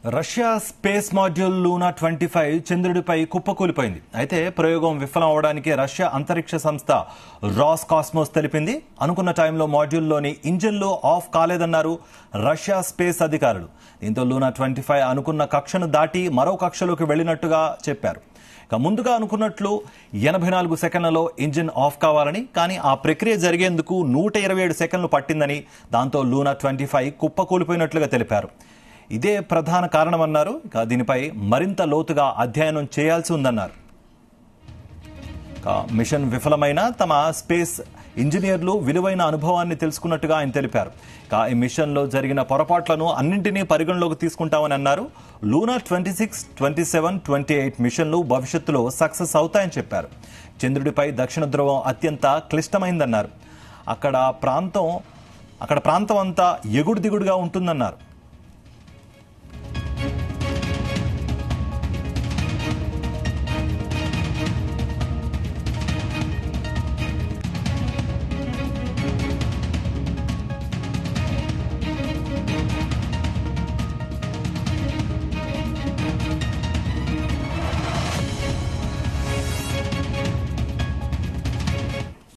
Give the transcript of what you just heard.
Russia space module Luna twenty five చంద్రుడిపై కుప్పకూలిపోయింది అయితే ప్రయోగం విఫలం అవడానికి రష్యా అంతరిక్ష సంస్థ రాస్ కాస్మోస్ తెలిపింది అనుకున్న టైంలో మాడ్యూల్లోని ఇంజిన్లు ఆఫ్ కాలేదన్నారు రష్యా స్పేస్ అధికారులు దీంతో లూనా ట్వంటీ ఫైవ్ అనుకున్న కక్షను దాటి మరో కక్షలోకి వెళ్లినట్టుగా చెప్పారు ఇక ముందుగా అనుకున్నట్లు ఎనభై నాలుగు సెకండ్లలో ఇంజిన్ ఆఫ్ కావాలని కానీ ఆ ప్రక్రియ జరిగేందుకు నూట ఇరవై ఏడు సెకండ్లు పట్టిందని దాంతో లూనా ట్వంటీ ఫైవ్ కుప్పకూలిపోయినట్లుగా తెలిపారు ఇదే ప్రధాన కారణమన్నారు ఇక దీనిపై మరింత లోతుగా అధ్యయనం చేయాల్సి ఉందన్నారు ఇక మిషన్ విఫలమైన తమ స్పేస్ ఇంజనీర్లు విలువైన అనుభవాన్ని తెలుసుకున్నట్టుగా ఆయన తెలిపారు ఇక ఈ మిషన్లో జరిగిన పొరపాట్లను అన్నింటినీ పరిగణలోకి తీసుకుంటామని అన్నారు Luna twenty six twenty seven twenty eight మిషన్లు భవిష్యత్తులో సక్సెస్ అవుతాయని చెప్పారు చంద్రుడిపై దక్షిణ ధ్రువం అత్యంత క్లిష్టమైందన్నారు అక్కడ ప్రాంతం అక్కడ ప్రాంతం అంతా ఎగుడు దిగుడుగా ఉంటుందన్నారు